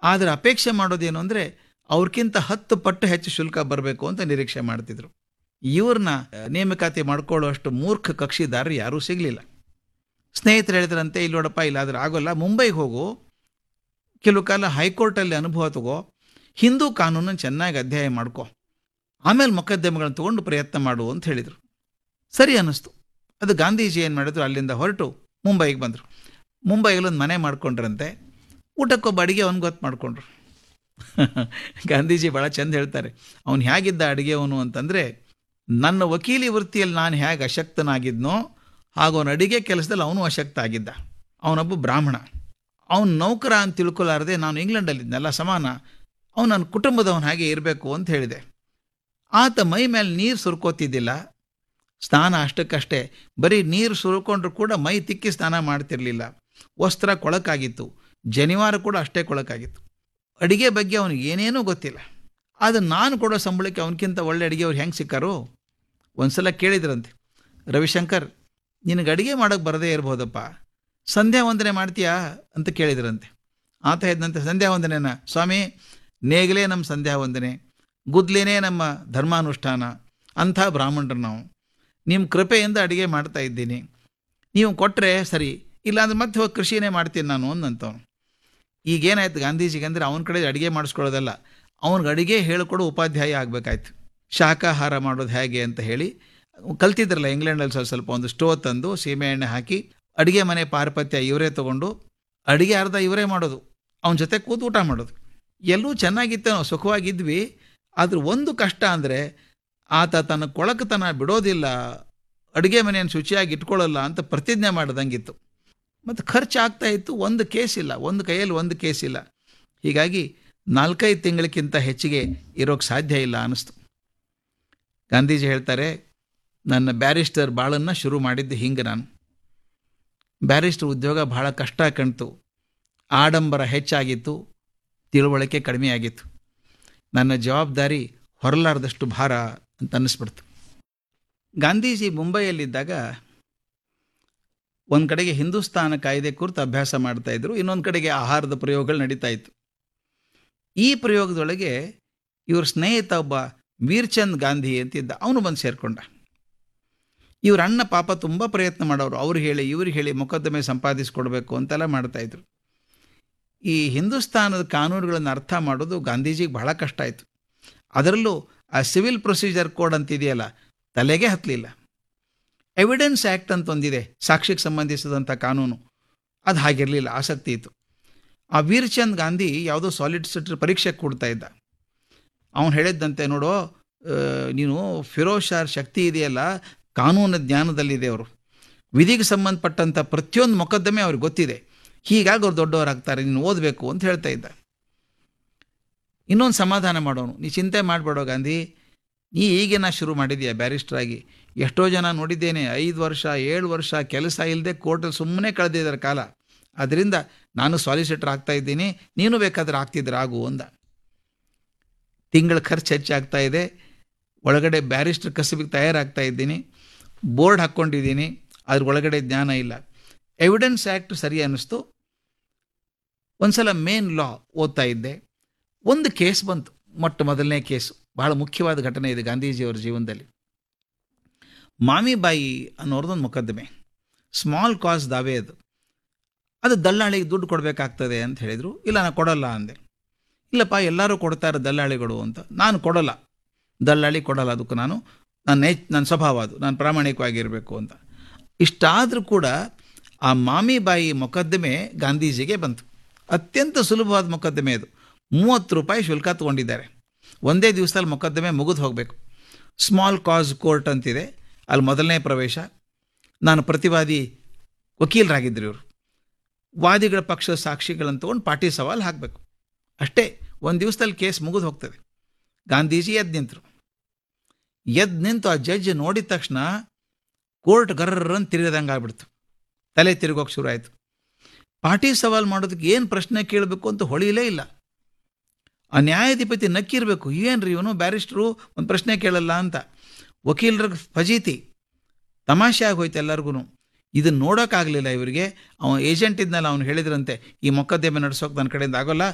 ಆದರೆ ಅಪೇಕ್ಷೆ ಮಾಡೋದೇನು ಅಂದರೆ ಅವ್ರಿಗಿಂತ ಹತ್ತು ಪಟ್ಟು ಹೆಚ್ಚು ಶುಲ್ಕ ಬರಬೇಕು ಅಂತ ನಿರೀಕ್ಷೆ ಮಾಡ್ತಿದ್ರು ಇವ್ರನ್ನ ನೇಮಕಾತಿ ಮಾಡ್ಕೊಳ್ಳುವಷ್ಟು ಮೂರ್ಖ ಕಕ್ಷಿದಾರರು ಯಾರೂ ಸಿಗಲಿಲ್ಲ ಸ್ನೇಹಿತರು ಹೇಳಿದ್ರಂತೆ ಇಲ್ಲಿ ನೋಡಪ್ಪ ಇಲ್ಲಾದ್ರೆ ಆಗೋಲ್ಲ ಮುಂಬೈಗೆ ಹೋಗು ಕೆಲವು ಕಾಲ ಹೈಕೋರ್ಟಲ್ಲಿ ಅನುಭವ ತಗೋ ಹಿಂದೂ ಕಾನೂನನ್ನು ಚೆನ್ನಾಗಿ ಅಧ್ಯಯನ ಮಾಡ್ಕೊ ಆಮೇಲೆ ಮೊಕದ್ದಮೆಗಳನ್ನ ತೊಗೊಂಡು ಪ್ರಯತ್ನ ಮಾಡು ಅಂತ ಹೇಳಿದರು ಸರಿ ಅನ್ನಿಸ್ತು ಅದು ಗಾಂಧೀಜಿ ಏನು ಮಾಡಿದ್ರು ಅಲ್ಲಿಂದ ಹೊರಟು ಮುಂಬೈಗೆ ಬಂದರು ಮುಂಬೈಯಲ್ಲಿ ಒಂದು ಮನೆ ಮಾಡ್ಕೊಂಡ್ರಂತೆ ಊಟಕ್ಕೊಬ್ಬ ಅಡುಗೆ ಅವ್ನು ಗೊತ್ತು ಮಾಡಿಕೊಂಡ್ರು ಗಾಂಧೀಜಿ ಭಾಳ ಚಂದ ಹೇಳ್ತಾರೆ ಅವನು ಹೇಗಿದ್ದ ಅಡುಗೆಯವನು ಅಂತಂದರೆ ನನ್ನ ವಕೀಲಿ ವೃತ್ತಿಯಲ್ಲಿ ನಾನು ಹೇಗೆ ಅಶಕ್ತನಾಗಿದ್ನೋ ಹಾಗೂ ಅವನ ಅಡಿಗೆ ಕೆಲಸದಲ್ಲಿ ಅವನು ಅಶಕ್ತ ಆಗಿದ್ದ ಅವನೊಬ್ಬ ಬ್ರಾಹ್ಮಣ ಅವನು ನೌಕರ ಅಂತ ತಿಳ್ಕೊಲಾರದೆ ನಾನು ಇಂಗ್ಲೆಂಡಲ್ಲಿದ್ದನಲ್ಲ ಸಮಾನ ಅವನು ನನ್ನ ಕುಟುಂಬದವನು ಹಾಗೆ ಇರಬೇಕು ಅಂತ ಹೇಳಿದೆ ಆತ ಮೈ ಮೇಲೆ ನೀರು ಸುರ್ಕೋತಿದ್ದಿಲ್ಲ ಸ್ನಾನ ಅಷ್ಟಕ್ಕಷ್ಟೇ ಬರೀ ನೀರು ಸುರ್ಕೊಂಡ್ರು ಕೂಡ ಮೈ ತಿಕ್ಕಿ ಸ್ನಾನ ಮಾಡ್ತಿರ್ಲಿಲ್ಲ ವಸ್ತ್ರ ಕೊಳಕಾಗಿತ್ತು ಜನಿವಾರ ಕೂಡ ಅಷ್ಟೇ ಕೊಳಕಾಗಿತ್ತು ಅಡಿಗೆ ಬಗ್ಗೆ ಅವನಿಗೆ ಏನೇನೂ ಗೊತ್ತಿಲ್ಲ ಆದರೆ ನಾನು ಕೊಡೋ ಸಂಬಳಕ್ಕೆ ಅವನಕ್ಕಿಂತ ಒಳ್ಳೆ ಅಡುಗೆ ಅವ್ರು ಹೆಂಗೆ ಸಿಕ್ಕಾರೋ ಒಂದ್ಸಲ ಕೇಳಿದ್ರಂತೆ ರವಿಶಂಕರ್ ನಿನಗೆ ಅಡುಗೆ ಮಾಡೋಕ್ಕೆ ಬರದೇ ಇರ್ಬೋದಪ್ಪ ಸಂಧ್ಯಾ ವಂದನೆ ಮಾಡ್ತೀಯಾ ಅಂತ ಕೇಳಿದ್ರಂತೆ ಆತ ಹೇಳಿದಂತೆ ಸಂಧ್ಯಾ ವಂದನೆನ ಸ್ವಾಮಿ ನೇಗಲೇ ನಮ್ಮ ಸಂಧ್ಯಾ ವಂದನೆ ಗುದ್ಲೇನೇ ನಮ್ಮ ಧರ್ಮಾನುಷ್ಠಾನ ಅಂಥ ಬ್ರಾಹ್ಮಣರು ನಾವು ನಿಮ್ಮ ಕೃಪೆಯಿಂದ ಅಡುಗೆ ಮಾಡ್ತಾ ಇದ್ದೀನಿ ನೀವು ಕೊಟ್ಟರೆ ಸರಿ ಇಲ್ಲಾಂದ್ರೆ ಮತ್ತೆ ಹೋಗಿ ಕೃಷಿನೇ ಮಾಡ್ತೀನಿ ನಾನು ಅಂದಂತವನು ಈಗೇನಾಯ್ತು ಗಾಂಧೀಜಿಗೆ ಅಂದರೆ ಅವನ ಕಡೆ ಅಡುಗೆ ಮಾಡಿಸ್ಕೊಳ್ಳೋದಲ್ಲ ಅವನಿಗೆ ಅಡುಗೆ ಹೇಳಿಕೊಡೋ ಉಪಾಧ್ಯಾಯ ಆಗಬೇಕಾಯ್ತು ಶಾಖಾಹಾರ ಮಾಡೋದು ಹೇಗೆ ಅಂತ ಹೇಳಿ ಕಲ್ತಿದ್ರಲ್ಲ ಇಂಗ್ಲೆಂಡಲ್ಲಿ ಸ್ವಲ್ಪ ಸ್ವಲ್ಪ ಒಂದು ಸ್ಟೋವ್ ತಂದು ಸೀಮೆ ಎಣ್ಣೆ ಹಾಕಿ ಅಡುಗೆ ಮನೆ ಪಾರಪತ್ಯ ಇವರೇ ತೊಗೊಂಡು ಅಡುಗೆ ಅರ್ಧ ಇವರೇ ಮಾಡೋದು ಅವನ ಜೊತೆ ಕೂತು ಊಟ ಮಾಡೋದು ಎಲ್ಲೂ ಚೆನ್ನಾಗಿತ್ತು ನಾವು ಸುಖವಾಗಿದ್ವಿ ಆದ್ರೆ ಒಂದು ಕಷ್ಟ ಅಂದರೆ ಆತ ತನ್ನ ಕೊಳಕತನ ಬಿಡೋದಿಲ್ಲ ಅಡುಗೆ ಮನೆಯನ್ನು ಶುಚಿಯಾಗಿ ಇಟ್ಕೊಳ್ಳಲ್ಲ ಅಂತ ಪ್ರತಿಜ್ಞೆ ಮಾಡ್ದಂಗಿತ್ತು ಮತ್ತು ಖರ್ಚು ಆಗ್ತಾ ಇತ್ತು ಒಂದು ಕೇಸ್ ಇಲ್ಲ ಒಂದು ಕೈಯಲ್ಲಿ ಒಂದು ಕೇಸ್ ಇಲ್ಲ ಹೀಗಾಗಿ ನಾಲ್ಕೈದು ತಿಂಗಳಕ್ಕಿಂತ ಹೆಚ್ಚಿಗೆ ಇರೋಕ್ಕೆ ಸಾಧ್ಯ ಇಲ್ಲ ಅನ್ನಿಸ್ತು ಗಾಂಧೀಜಿ ಹೇಳ್ತಾರೆ ನನ್ನ ಬ್ಯಾರಿಸ್ಟರ್ ಬಾಳನ್ನು ಶುರು ಮಾಡಿದ್ದು ಹಿಂಗೆ ನಾನು ಬ್ಯಾರಿಸ್ಟರ್ ಉದ್ಯೋಗ ಬಹಳ ಕಷ್ಟ ಕಾಣ್ತು ಆಡಂಬರ ಹೆಚ್ಚಾಗಿತ್ತು ತಿಳುವಳಿಕೆ ಕಡಿಮೆ ಆಗಿತ್ತು ನನ್ನ ಜವಾಬ್ದಾರಿ ಹೊರಲಾರ್ದಷ್ಟು ಭಾರ ಅಂತ ಅನ್ನಿಸ್ಬಿಡ್ತು ಗಾಂಧೀಜಿ ಮುಂಬೈಯಲ್ಲಿದ್ದಾಗ ಒಂದು ಕಡೆಗೆ ಹಿಂದೂಸ್ತಾನ ಕಾಯ್ದೆ ಕುರಿತು ಅಭ್ಯಾಸ ಮಾಡ್ತಾಯಿದ್ರು ಇನ್ನೊಂದು ಕಡೆಗೆ ಆಹಾರದ ಪ್ರಯೋಗಗಳು ನಡೀತಾ ಇತ್ತು ಈ ಪ್ರಯೋಗದೊಳಗೆ ಇವ್ರ ಸ್ನೇಹಿತ ಒಬ್ಬ ವೀರ್ಚಂದ್ ಗಾಂಧಿ ಅಂತಿದ್ದ ಅವನು ಬಂದು ಸೇರಿಕೊಂಡ ಇವ್ರ ಅಣ್ಣ ಪಾಪ ತುಂಬ ಪ್ರಯತ್ನ ಮಾಡೋರು ಅವ್ರು ಹೇಳಿ ಇವ್ರು ಹೇಳಿ ಮೊಕದ್ದಮೆ ಸಂಪಾದಿಸ್ಕೊಡ್ಬೇಕು ಅಂತೆಲ್ಲ ಮಾಡ್ತಾಯಿದ್ರು ಈ ಹಿಂದೂಸ್ತಾನದ ಕಾನೂನುಗಳನ್ನು ಅರ್ಥ ಮಾಡೋದು ಗಾಂಧೀಜಿಗೆ ಬಹಳ ಕಷ್ಟ ಆಯಿತು ಅದರಲ್ಲೂ ಆ ಸಿವಿಲ್ ಪ್ರೊಸೀಜರ್ ಕೋಡ್ ಅಂತಿದೆಯಲ್ಲ ತಲೆಗೆ ಹತ್ತಲಿಲ್ಲ ಎವಿಡೆನ್ಸ್ ಆ್ಯಕ್ಟ್ ಅಂತ ಒಂದಿದೆ ಸಾಕ್ಷಿಗೆ ಸಂಬಂಧಿಸಿದಂಥ ಕಾನೂನು ಅದು ಹಾಗಿರಲಿಲ್ಲ ಆಸಕ್ತಿ ಇತ್ತು ಆ ವೀರ್ಚಂದ್ ಗಾಂಧಿ ಯಾವುದೋ ಸಾಲಿಡಿಸಿಟರ್ ಪರೀಕ್ಷೆ ಕೊಡ್ತಾ ಇದ್ದ ಅವನು ಹೇಳಿದ್ದಂತೆ ನೋಡು ನೀನು ಫಿರೋಜ್ ಶಾರ್ ಶಕ್ತಿ ಇದೆಯಲ್ಲ ಕಾನೂನು ಜ್ಞಾನದಲ್ಲಿದೆ ಅವರು ವಿಧಿಗೆ ಸಂಬಂಧಪಟ್ಟಂಥ ಪ್ರತಿಯೊಂದು ಮೊಕದ್ದಮೆ ಅವ್ರಿಗೆ ಗೊತ್ತಿದೆ ಹೀಗಾಗಿ ಅವ್ರು ದೊಡ್ಡವರಾಗ್ತಾರೆ ನೀನು ಓದಬೇಕು ಅಂತ ಹೇಳ್ತಾ ಇದ್ದ ಇನ್ನೊಂದು ಸಮಾಧಾನ ಮಾಡೋನು ನೀ ಚಿಂತೆ ಮಾಡಬೇಡೋ ಗಾಂಧಿ ನೀ ಈಗೇನ ಶುರು ಮಾಡಿದೀಯ ಬ್ಯಾರಿಸ್ಟ್ರಾಗಿ ಎಷ್ಟೋ ಜನ ನೋಡಿದ್ದೇನೆ ಐದು ವರ್ಷ ಏಳು ವರ್ಷ ಕೆಲಸ ಇಲ್ಲದೆ ಕೋರ್ಟಲ್ಲಿ ಸುಮ್ಮನೆ ಕಳೆದಿದ್ದಾರೆ ಕಾಲ ಅದರಿಂದ ನಾನು ಸಾಲಿಸಿಟರ್ ಆಗ್ತಾ ಇದ್ದೀನಿ ನೀನು ಬೇಕಾದ್ರೆ ಆಗ್ತಿದ್ರೆ ಆಗು ಅಂದ ತಿಂಗಳ ಖರ್ಚು ಹೆಚ್ಚಾಗ್ತಾ ಇದೆ ಒಳಗಡೆ ಬ್ಯಾರಿಸ್ಟರ್ ಕಸಬಿಗೆ ತಯಾರಾಗ್ತಾ ಇದ್ದೀನಿ ಬೋರ್ಡ್ ಹಾಕ್ಕೊಂಡಿದ್ದೀನಿ ಅದ್ರ ಒಳಗಡೆ ಜ್ಞಾನ ಇಲ್ಲ ಎವಿಡೆನ್ಸ್ ಆ್ಯಕ್ಟ್ ಸರಿ ಅನ್ನಿಸ್ತು ಒಂದ್ಸಲ ಮೇನ್ ಲಾ ಓದ್ತಾ ಇದ್ದೆ ಒಂದು ಕೇಸ್ ಬಂತು ಮೊಟ್ಟ ಮೊದಲನೇ ಕೇಸು ಬಹಳ ಮುಖ್ಯವಾದ ಘಟನೆ ಇದೆ ಗಾಂಧೀಜಿಯವರ ಜೀವನದಲ್ಲಿ ಮಾಮಿಬಾಯಿ ಅನ್ನೋರ್ದೊಂದು ಮೊಕದ್ದಮೆ ಸ್ಮಾಲ್ ಕಾಸ್ ದಾವೆ ಅದು ಅದು ದಲ್ಲಾಳಿಗೆ ದುಡ್ಡು ಕೊಡಬೇಕಾಗ್ತದೆ ಅಂತ ಹೇಳಿದರು ಇಲ್ಲ ನಾನು ಕೊಡಲ್ಲ ಅಂದೆ ಇಲ್ಲಪ್ಪ ಎಲ್ಲರೂ ಕೊಡ್ತಾರೆ ದಲ್ಲಾಳಿಗಳು ಅಂತ ನಾನು ಕೊಡಲ್ಲ ದಲ್ಲಾಳಿ ಕೊಡಲ್ಲ ಅದಕ್ಕೂ ನಾನು ನನ್ನ ನೇ ನನ್ನ ಸ್ವಭಾವ ಅದು ನಾನು ಪ್ರಾಮಾಣಿಕವಾಗಿರಬೇಕು ಅಂತ ಇಷ್ಟಾದರೂ ಕೂಡ ಆ ಮಾಮಿಬಾಯಿ ಮೊಕದ್ದಮೆ ಗಾಂಧೀಜಿಗೆ ಬಂತು ಅತ್ಯಂತ ಸುಲಭವಾದ ಮೊಕದ್ದಮೆ ಅದು ಮೂವತ್ತು ರೂಪಾಯಿ ಶುಲ್ಕ ತೊಗೊಂಡಿದ್ದಾರೆ ಒಂದೇ ದಿವಸದಲ್ಲಿ ಮೊಕದ್ದಮೆ ಮುಗಿದು ಹೋಗಬೇಕು ಸ್ಮಾಲ್ ಕಾಸ್ ಕೋರ್ಟ್ ಅಂತಿದೆ ಅಲ್ಲಿ ಮೊದಲನೇ ಪ್ರವೇಶ ನಾನು ಪ್ರತಿವಾದಿ ವಕೀಲರಾಗಿದ್ದರು ಇವರು ವಾದಿಗಳ ಪಕ್ಷದ ಸಾಕ್ಷಿಗಳನ್ನು ತೊಗೊಂಡು ಪಾಟಿ ಸವಾಲು ಹಾಕಬೇಕು ಅಷ್ಟೇ ಒಂದು ದಿವಸದಲ್ಲಿ ಕೇಸ್ ಮುಗಿದು ಹೋಗ್ತದೆ ಗಾಂಧೀಜಿ ಎದ್ದು ನಿಂತರು ಎದ್ದು ನಿಂತು ಆ ಜಡ್ಜ್ ನೋಡಿದ ತಕ್ಷಣ ಕೋರ್ಟ್ ಗರ್ರನ್ನು ತಿರುಗದಂಗೆ ಆಗ್ಬಿಡ್ತು ತಲೆ ತಿರುಗೋಕೆ ಶುರು ಆಯಿತು ಪಾಟಿ ಸವಾಲು ಮಾಡೋದಕ್ಕೆ ಏನು ಪ್ರಶ್ನೆ ಕೇಳಬೇಕು ಅಂತ ಹೊಳಿಲೇ ಇಲ್ಲ ಆ ನ್ಯಾಯಾಧಿಪತಿ ನಕ್ಕಿರಬೇಕು ಏನ್ರಿ ಇವನು ಬ್ಯಾರಿಸ್ಟ್ರು ಒಂದು ಪ್ರಶ್ನೆ ಕೇಳಲ್ಲ ಅಂತ ವಕೀಲರ ಫಜೀತಿ ತಮಾಷೆ ಆಗೋಯ್ತು ಎಲ್ಲರಿಗೂ ಇದನ್ನು ನೋಡೋಕ್ಕಾಗಲಿಲ್ಲ ಇವರಿಗೆ ಅವನು ಏಜೆಂಟ್ ಇದ್ನಲ್ಲ ಅವ್ನು ಹೇಳಿದ್ರಂತೆ ಈ ಮೊಕದ್ದಮೆ ನಡೆಸೋಕೆ ನನ್ನ ಕಡೆಯಿಂದ ಆಗೋಲ್ಲ